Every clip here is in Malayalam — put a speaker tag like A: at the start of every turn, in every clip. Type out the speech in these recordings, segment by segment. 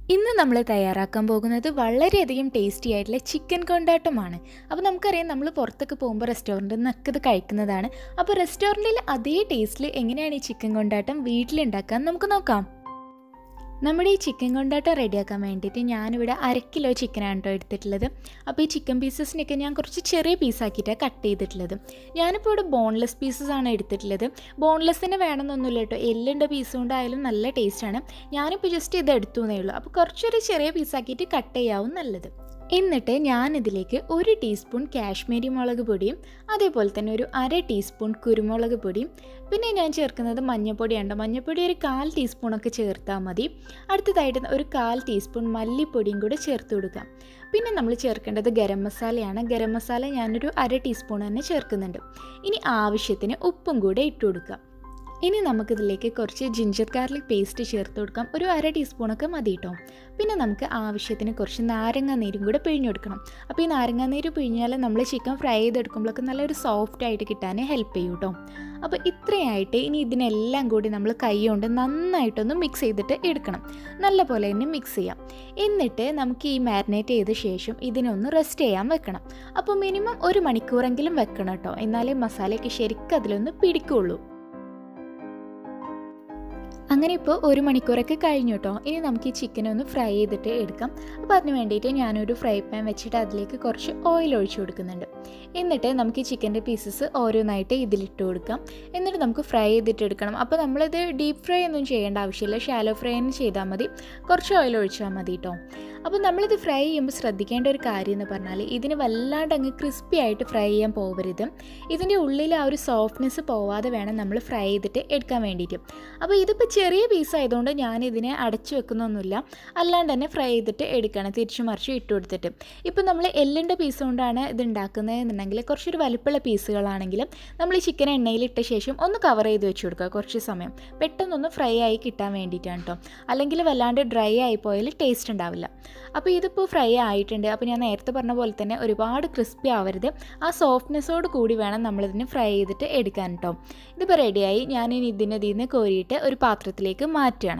A: ഇന്ന് നമ്മൾ തയ്യാറാക്കാൻ പോകുന്നത് വളരെയധികം ടേസ്റ്റി ആയിട്ടുള്ള ചിക്കൻ കൊണ്ടാട്ടമാണ് അപ്പോൾ നമുക്കറിയാം നമ്മൾ പുറത്തൊക്കെ പോകുമ്പോൾ റെസ്റ്റോറൻറ്റിൽ നിന്നൊക്കെ ഇത് കഴിക്കുന്നതാണ് അപ്പോൾ റെസ്റ്റോറൻറ്റിൽ അതേ ടേസ്റ്റിൽ എങ്ങനെയാണ് ഈ ചിക്കൻ കൊണ്ടാട്ടം വീട്ടിലുണ്ടാക്കാൻ നമുക്ക് നോക്കാം നമ്മുടെ ഈ ചിക്കൻ കൊണ്ടാട്ടം റെഡിയാക്കാൻ വേണ്ടിയിട്ട് ഞാനിവിടെ അര കിലോ ചിക്കനാണ് കേട്ടോ എടുത്തിട്ടുള്ളത് അപ്പോൾ ഈ ചിക്കൻ പീസസിനൊക്കെ ഞാൻ കുറച്ച് ചെറിയ പീസാക്കിയിട്ടാണ് കട്ട് ചെയ്തിട്ടുള്ളത് ഞാനിപ്പോൾ ഇവിടെ ബോൺലെസ് പീസസ് ആണ് എടുത്തിട്ടുള്ളത് ബോൺലെസ്സിന് വേണമെന്നൊന്നുമില്ല കേട്ടോ എല്ലിൻ്റെ പീസ് കൊണ്ടായാലും നല്ല ടേസ്റ്റാണ് ഞാനിപ്പോൾ ജസ്റ്റ് ഇത് എടുത്തു എന്നേ ഉള്ളൂ അപ്പോൾ കുറച്ചൊരു ചെറിയ പീസാക്കിയിട്ട് കട്ട് ചെയ്യാവും നല്ലത് എന്നിട്ട് ഞാനിതിലേക്ക് ഒരു ടീസ്പൂൺ കാശ്മീരി മുളക് പൊടിയും അതേപോലെ തന്നെ ഒരു അര ടീസ്പൂൺ കുരുമുളക് പൊടിയും പിന്നെ ഞാൻ ചേർക്കുന്നത് മഞ്ഞൾപ്പൊടിയാണ് മഞ്ഞൾപ്പൊടി ഒരു കാൽ ടീസ്പൂണൊക്കെ ചേർത്താൽ മതി അടുത്തതായിട്ട് ഒരു കാൽ ടീസ്പൂൺ മല്ലിപ്പൊടിയും കൂടെ ചേർത്ത് കൊടുക്കാം പിന്നെ നമ്മൾ ചേർക്കേണ്ടത് ഗരം മസാലയാണ് ഗരം മസാല ഞാനൊരു അര ടീസ്പൂൺ തന്നെ ചേർക്കുന്നുണ്ട് ഇനി ആവശ്യത്തിന് ഉപ്പും കൂടെ ഇട്ട് കൊടുക്കാം ഇനി നമുക്കിതിലേക്ക് കുറച്ച് ജിഞ്ചർ ഗാർലിക് പേസ്റ്റ് ചേർത്ത് കൊടുക്കാം ഒരു അര ടീസ്പൂണൊക്കെ മതി കേട്ടോ പിന്നെ നമുക്ക് ആവശ്യത്തിന് കുറച്ച് നാരങ്ങ നീരും കൂടെ പിഴിഞ്ഞു കൊടുക്കണം അപ്പോൾ ഈ നാരങ്ങ നീര് പിഴിഞ്ഞാൽ നമ്മൾ ചിക്കൻ ഫ്രൈ ചെയ്തെടുക്കുമ്പോഴൊക്കെ നല്ലൊരു സോഫ്റ്റ് ആയിട്ട് കിട്ടാൻ ഹെൽപ്പ് ചെയ്യും കേട്ടോ അപ്പോൾ ഇത്രയായിട്ട് ഇനി ഇതിനെല്ലാം കൂടി നമ്മൾ കൈ കൊണ്ട് നന്നായിട്ടൊന്ന് മിക്സ് ചെയ്തിട്ട് എടുക്കണം നല്ല പോലെ തന്നെ മിക്സ് ചെയ്യാം എന്നിട്ട് നമുക്ക് ഈ മാരിനേറ്റ് ചെയ്ത ശേഷം ഇതിനൊന്ന് റെസ്റ്റ് ചെയ്യാൻ വെക്കണം അപ്പോൾ മിനിമം ഒരു മണിക്കൂറെങ്കിലും വെക്കണം കേട്ടോ എന്നാലേ മസാലയ്ക്ക് ശരിക്കും അതിലൊന്ന് പിടിക്കുള്ളൂ അങ്ങനെ ഇപ്പോൾ ഒരു മണിക്കൂറൊക്കെ കഴിഞ്ഞു കേട്ടോ ഇനി നമുക്ക് ഈ ചിക്കൻ ഒന്ന് ഫ്രൈ ചെയ്തിട്ട് എടുക്കാം അപ്പോൾ അതിന് വേണ്ടിയിട്ട് ഞാനൊരു ഫ്രൈ പാൻ വെച്ചിട്ട് അതിലേക്ക് കുറച്ച് ഓയിൽ ഒഴിച്ചു കൊടുക്കുന്നുണ്ട് എന്നിട്ട് നമുക്ക് ഈ ചിക്കൻ്റെ പീസസ് ഓരോന്നായിട്ട് ഇതിലിട്ട് കൊടുക്കാം എന്നിട്ട് നമുക്ക് ഫ്രൈ ചെയ്തിട്ട് എടുക്കണം അപ്പോൾ നമ്മളിത് ഡീപ്പ് ഫ്രൈ ഒന്നും ചെയ്യേണ്ട ആവശ്യമില്ല ഷാലോ ഫ്രൈ തന്നെ ചെയ്താൽ മതി കുറച്ച് ഓയിൽ ഒഴിച്ചാൽ മതി കേട്ടോ അപ്പോൾ നമ്മളിത് ഫ്രൈ ചെയ്യുമ്പോൾ ശ്രദ്ധിക്കേണ്ട ഒരു കാര്യം എന്ന് പറഞ്ഞാൽ ഇതിന് വല്ലാണ്ട് അങ്ങ് ക്രിസ്പി ആയിട്ട് ഫ്രൈ ചെയ്യാൻ പോകരുത് ഇതിൻ്റെ ഉള്ളിൽ ആ ഒരു സോഫ്റ്റ്നെസ് പോവാതെ വേണം നമ്മൾ ഫ്രൈ ചെയ്തിട്ട് എടുക്കാൻ വേണ്ടിയിട്ട് അപ്പോൾ ഇതിപ്പോൾ ചെറിയ പീസ് ആയതുകൊണ്ട് ഞാൻ ഇതിനെ അടച്ചു വെക്കുന്നൊന്നുമില്ല അല്ലാണ്ട് തന്നെ ഫ്രൈ ചെയ്തിട്ട് എടുക്കണം തിരിച്ചു മറിച്ച് ഇട്ട് കൊടുത്തിട്ട് ഇപ്പോൾ നമ്മൾ എല്ലിൻ്റെ പീസ് കൊണ്ടാണ് ഇത് ഉണ്ടാക്കുന്നത് എന്നുണ്ടെങ്കിൽ കുറച്ചൊരു വലുപ്പമുള്ള പീസുകളാണെങ്കിൽ നമ്മൾ ഈ ചിക്കൻ എണ്ണയിൽ ഇട്ട ശേഷം ഒന്ന് കവർ ചെയ്ത് വെച്ച് കൊടുക്കുക കുറച്ച് സമയം പെട്ടെന്നൊന്ന് ഫ്രൈ ആയി കിട്ടാൻ വേണ്ടിയിട്ടാണ് കേട്ടോ അല്ലെങ്കിൽ വല്ലാണ്ട് ഡ്രൈ ആയി പോയാൽ ടേസ്റ്റ് ഉണ്ടാവില്ല അപ്പോൾ ഇതിപ്പോൾ ഫ്രൈ ആയിട്ടുണ്ട് അപ്പോൾ ഞാൻ നേരത്തെ പറഞ്ഞ പോലെ തന്നെ ഒരുപാട് ക്രിസ്പി ആവരുത് ആ സോഫ്റ്റ്നെസ്സോട് കൂടി വേണം നമ്മളിതിന് ഫ്രൈ ചെയ്തിട്ട് എടുക്കാൻ കേട്ടോ ഇതിപ്പോൾ റെഡിയായി ഞാനിനി ഇതിനെ ഇതിൽ നിന്ന് കോരിയിട്ട് ഒരു പാത്രത്തിലേക്ക് മാറ്റുകയാണ്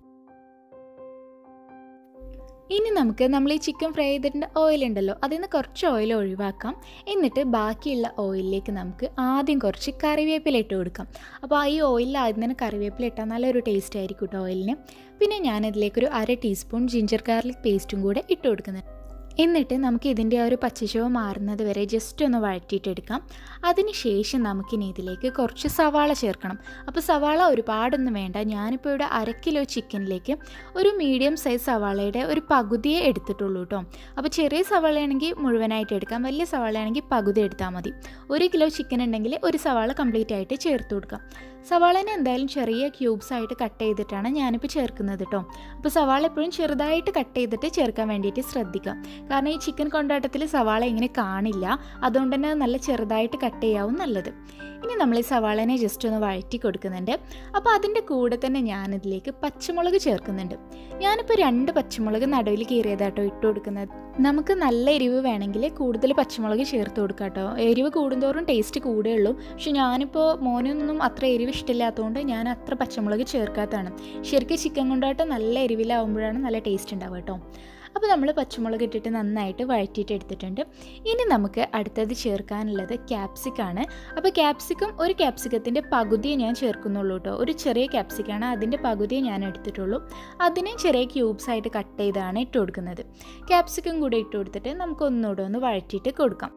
A: ഇനി നമുക്ക് നമ്മൾ ഈ ചിക്കൻ ഫ്രൈ ചെയ്തിട്ടുണ്ട് ഓയിൽ ഉണ്ടല്ലോ അതിൽ നിന്ന് കുറച്ച് ഓയിൽ ഒഴിവാക്കാം എന്നിട്ട് ബാക്കിയുള്ള ഓയിലിലേക്ക് നമുക്ക് ആദ്യം കുറച്ച് കറിവേപ്പില ഇട്ട് കൊടുക്കാം അപ്പോൾ ഈ ഓയിലിൽ ആദ്യം തന്നെ കറിവേപ്പില ഇട്ടാൽ നല്ലൊരു ടേസ്റ്റ് ആയിരിക്കും കേട്ടോ ഓയിലിന് പിന്നെ ഞാനതിലേക്കൊരു അര ടീസ്പൂൺ ജിഞ്ചർ ഗാർലിക് പേസ്റ്റും കൂടെ ഇട്ട് കൊടുക്കുന്നുണ്ട് എന്നിട്ട് നമുക്ക് ഇതിൻ്റെ ആ ഒരു പച്ചച്ചുവ മാറുന്നത് വരെ ജസ്റ്റ് ഒന്ന് വഴറ്റിയിട്ടെടുക്കാം അതിന് ശേഷം നമുക്കിനി ഇതിലേക്ക് കുറച്ച് സവാള ചേർക്കണം അപ്പോൾ സവാള ഒരുപാടൊന്നും വേണ്ട ഞാനിപ്പോൾ ഇവിടെ അര കിലോ ചിക്കനിലേക്ക് ഒരു മീഡിയം സൈസ് സവാളയുടെ ഒരു പകുതിയെ എടുത്തിട്ടുള്ളൂ കേട്ടോ അപ്പോൾ ചെറിയ സവാളയാണെങ്കിൽ മുഴുവനായിട്ട് എടുക്കാം വലിയ സവാളയാണെങ്കിൽ പകുതി എടുത്താൽ മതി ഒരു കിലോ ചിക്കൻ ഉണ്ടെങ്കിൽ ഒരു സവാള കംപ്ലീറ്റ് ആയിട്ട് ചേർത്ത് കൊടുക്കാം സവാളനെ എന്തായാലും ചെറിയ ക്യൂബ്സ് ആയിട്ട് കട്ട് ചെയ്തിട്ടാണ് ഞാനിപ്പോൾ ചേർക്കുന്നത് കേട്ടോ അപ്പോൾ സവാള എപ്പോഴും ചെറുതായിട്ട് കട്ട് ചെയ്തിട്ട് ചേർക്കാൻ വേണ്ടിയിട്ട് ശ്രദ്ധിക്കുക കാരണം ഈ ചിക്കൻ കൊണ്ടാട്ടത്തിൽ സവാള ഇങ്ങനെ കാണില്ല അതുകൊണ്ട് തന്നെ നല്ല ചെറുതായിട്ട് കട്ട് ചെയ്യാവും നല്ലത് ഇനി നമ്മൾ ഈ സവാളനെ ജസ്റ്റ് ഒന്ന് വഴറ്റി കൊടുക്കുന്നുണ്ട് അപ്പോൾ അതിൻ്റെ കൂടെ തന്നെ ഞാനിതിലേക്ക് പച്ചമുളക് ചേർക്കുന്നുണ്ട് ഞാനിപ്പോൾ രണ്ട് പച്ചമുളക് നടുവിൽ കീറിയതാട്ടോ ഇട്ട് കൊടുക്കുന്നത് നമുക്ക് നല്ല എരിവ് വേണമെങ്കിൽ കൂടുതൽ പച്ചമുളക് ചേർത്ത് കൊടുക്കാം കേട്ടോ എരിവ് കൂടുന്തോറും ടേസ്റ്റ് കൂടുകയുള്ളൂ പക്ഷെ ഞാനിപ്പോൾ മോനൊന്നും അത്ര എരിവ് ഇഷ്ടമില്ലാത്തതുകൊണ്ട് ഞാൻ അത്ര പച്ചമുളക് ചേർക്കാത്തതാണ് ശരിക്കും ചിക്കൻ കൊണ്ടാട്ടം നല്ല എരിവിലാവുമ്പോഴാണ് നല്ല ടേസ്റ്റ് ഉണ്ടാവുക കേട്ടോ അപ്പോൾ നമ്മൾ പച്ചമുളക് ഇട്ടിട്ട് നന്നായിട്ട് വഴറ്റിയിട്ട് എടുത്തിട്ടുണ്ട് ഇനി നമുക്ക് അടുത്തത് ചേർക്കാനുള്ളത് ക്യാപ്സിക്കാണ് അപ്പോൾ ക്യാപ്സിക്കം ഒരു ക്യാപ്സിക്കത്തിൻ്റെ പകുതിയെ ഞാൻ ചേർക്കുന്നുള്ളൂ കേട്ടോ ഒരു ചെറിയ ക്യാപ്സിക്കാണ് അതിൻ്റെ പകുതിയെ ഞാൻ എടുത്തിട്ടുള്ളൂ അതിനെ ചെറിയ ക്യൂബ്സ് ആയിട്ട് കട്ട് ചെയ്താണ് ഇട്ട് കൊടുക്കുന്നത് ക്യാപ്സിക്കം കൂടെ ഇട്ട് കൊടുത്തിട്ട് നമുക്ക് ഒന്നുകൂടെ ഒന്ന് വഴറ്റിയിട്ട് കൊടുക്കാം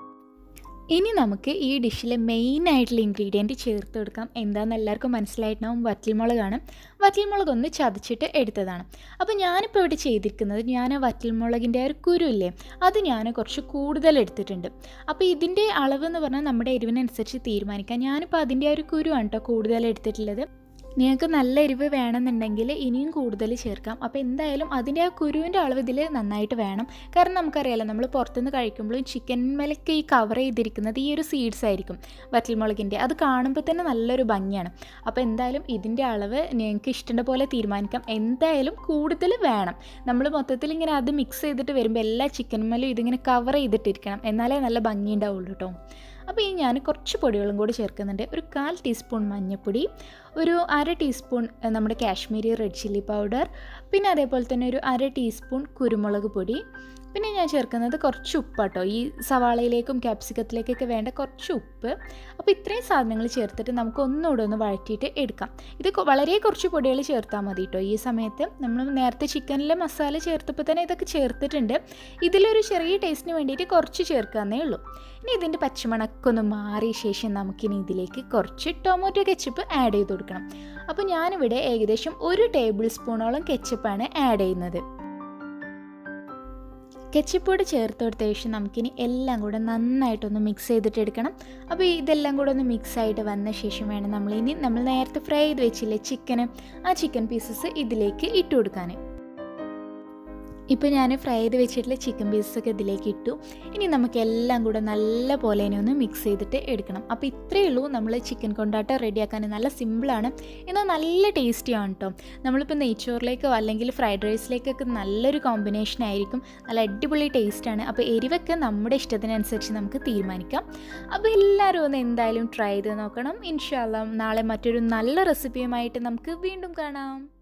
A: ഇനി നമുക്ക് ഈ ഡിഷിലെ മെയിൻ ആയിട്ടുള്ള ഇൻഗ്രീഡിയൻറ്റ് ചേർത്ത് കൊടുക്കാം എന്താണെന്ന് എല്ലാവർക്കും മനസ്സിലായിട്ടുണ്ടാവും വറ്റൽമുളകാണ് വറ്റൽമുളക് ഒന്ന് ചതച്ചിട്ട് എടുത്തതാണ് അപ്പോൾ ഞാനിപ്പോൾ ഇവിടെ ചെയ്തിരിക്കുന്നത് ഞാൻ വറ്റൽമുളകിൻ്റെ ഒരു കുരു ഇല്ലേ അത് ഞാൻ കുറച്ച് കൂടുതൽ എടുത്തിട്ടുണ്ട് അപ്പോൾ ഇതിൻ്റെ അളവ് എന്ന് പറഞ്ഞാൽ നമ്മുടെ എരിവിനനുസരിച്ച് തീരുമാനിക്കാം ഞാനിപ്പോൾ അതിൻ്റെ ഒരു കുരുവാണ് കേട്ടോ കൂടുതൽ എടുത്തിട്ടുള്ളത് നിങ്ങൾക്ക് നല്ല എരിവ് വേണമെന്നുണ്ടെങ്കിൽ ഇനിയും കൂടുതൽ ചേർക്കാം അപ്പോൾ എന്തായാലും അതിൻ്റെ ആ കുരുവിൻ്റെ അളവ് ഇതിൽ നന്നായിട്ട് വേണം കാരണം നമുക്കറിയാലോ നമ്മൾ പുറത്തുനിന്ന് കഴിക്കുമ്പോഴും ചിക്കൻ മേലൊക്കെ ഈ കവർ ചെയ്തിരിക്കുന്നത് ഈ ഒരു സീഡ്സ് ആയിരിക്കും വറ്റൽമുളകിൻ്റെ അത് കാണുമ്പോൾ തന്നെ നല്ലൊരു ഭംഗിയാണ് അപ്പോൾ എന്തായാലും ഇതിൻ്റെ അളവ് നിങ്ങൾക്ക് ഇഷ്ടമുള്ള പോലെ തീരുമാനിക്കാം എന്തായാലും കൂടുതൽ വേണം നമ്മൾ മൊത്തത്തിൽ ഇങ്ങനെ അത് മിക്സ് ചെയ്തിട്ട് വരുമ്പോൾ എല്ലാ ചിക്കനുമേലും ഇതിങ്ങനെ കവർ ചെയ്തിട്ടിരിക്കണം എന്നാലേ നല്ല ഭംഗി ഉണ്ടാവുള്ളൂ കേട്ടോ അപ്പോൾ ഈ ഞാൻ കുറച്ച് പൊടികളും കൂടി ചേർക്കുന്നുണ്ട് ഒരു കാൽ ടീസ്പൂൺ മഞ്ഞൾപ്പൊടി ഒരു അര ടീസ്പൂൺ ഏഹ്, നമ്മുടെ കാശ്മീരി റെഡ് ചില്ലി പൗഡർ പിന്നെ അതേപോലെ തന്നെ ഒരു അര ടീസ്പൂൺ കുരുമുളക് പൊടി പിന്നെ ഞാൻ ചേർക്കുന്നത് കുറച്ച് ഉപ്പ് കേട്ടോ ഈ സവാളയിലേക്കും ക്യാപ്സിക്കത്തിലേക്കൊക്കെ വേണ്ട കുറച്ച് ഉപ്പ് അപ്പോൾ ഇത്രയും സാധനങ്ങൾ ചേർത്തിട്ട് നമുക്ക് ഒന്നുകൂടെ ഒന്ന് വഴറ്റിയിട്ട് എടുക്കാം ഇത് കൊ- വളരെ കുറച്ച് പൊടികൾ ചേർത്താൽ മതി കേട്ടോ ഈ സമയത്ത് നമ്മൾ നേരത്തെ ചിക്കനിലെ മസാല ചേർത്തപ്പോൾ തന്നെ ഇതൊക്കെ ചേർത്തിട്ടുണ്ട് ഇതിലൊരു ചെറിയ ടേസ്റ്റിന് വേണ്ടിയിട്ട് കുറച്ച് ചേർക്കാന്നേ ഉള്ളൂ ഇനി ഇതിൻ്റെ പച്ചമണക്കൊന്ന് മാറിയ ശേഷം നമുക്കിനി ഇതിലേക്ക് കുറച്ച് ടൊമാറ്റോ കെച്ചപ്പ് ആഡ് ചെയ്ത് കൊടുക്കണം അപ്പോൾ ഞാനിവിടെ ഏകദേശം ഒരു ടേബിൾ സ്പൂണോളം കെച്ചപ്പാണ് ആഡ് ചെയ്യുന്നത് കെച്ചപ്പ് കൂടെ ചേർത്ത് കൊടുത്ത ശേഷം നമുക്കിനി എല്ലാം കൂടെ നന്നായിട്ടൊന്ന് മിക്സ് ചെയ്തിട്ട് എടുക്കണം അപ്പോൾ ഇതെല്ലാം കൂടെ ഒന്ന് മിക്സ് ആയിട്ട് വന്ന ശേഷം വേണം നമ്മളിനി നമ്മൾ നേരത്തെ ഫ്രൈ ചെയ്ത് വെച്ചില്ലേ ചിക്കന് ആ ചിക്കൻ പീസസ് ഇതിലേക്ക് ഇട്ട് കൊടുക്കാൻ ഇപ്പോൾ ഞാൻ ഫ്രൈ ചെയ്ത് വെച്ചിട്ടുള്ള ചിക്കൻ പീസസൊക്കെ ഇതിലേക്ക് ഇട്ടു ഇനി നമുക്ക് എല്ലാം കൂടെ നല്ല പോലെ ഇനി ഒന്ന് മിക്സ് ചെയ്തിട്ട് എടുക്കണം അപ്പോൾ ഇത്രയേ ഉള്ളൂ നമ്മൾ ചിക്കൻ കൊണ്ടാട്ടം റെഡിയാക്കാൻ നല്ല സിമ്പിളാണ് എന്നാൽ നല്ല ടേസ്റ്റിയാണ് കേട്ടോ നമ്മളിപ്പോൾ നെയ്ച്ചോറിലേക്കോ അല്ലെങ്കിൽ ഫ്രൈഡ് റൈസിലേക്കൊക്കെ നല്ലൊരു കോമ്പിനേഷൻ ആയിരിക്കും നല്ല അടിപൊളി ടേസ്റ്റാണ് അപ്പോൾ എരിവൊക്കെ നമ്മുടെ ഇഷ്ടത്തിനനുസരിച്ച് നമുക്ക് തീരുമാനിക്കാം അപ്പോൾ എല്ലാവരും ഒന്ന് എന്തായാലും ട്രൈ ചെയ്ത് നോക്കണം ഇൻഷാല്ലാം നാളെ മറ്റൊരു നല്ല റെസിപ്പിയുമായിട്ട് നമുക്ക് വീണ്ടും കാണാം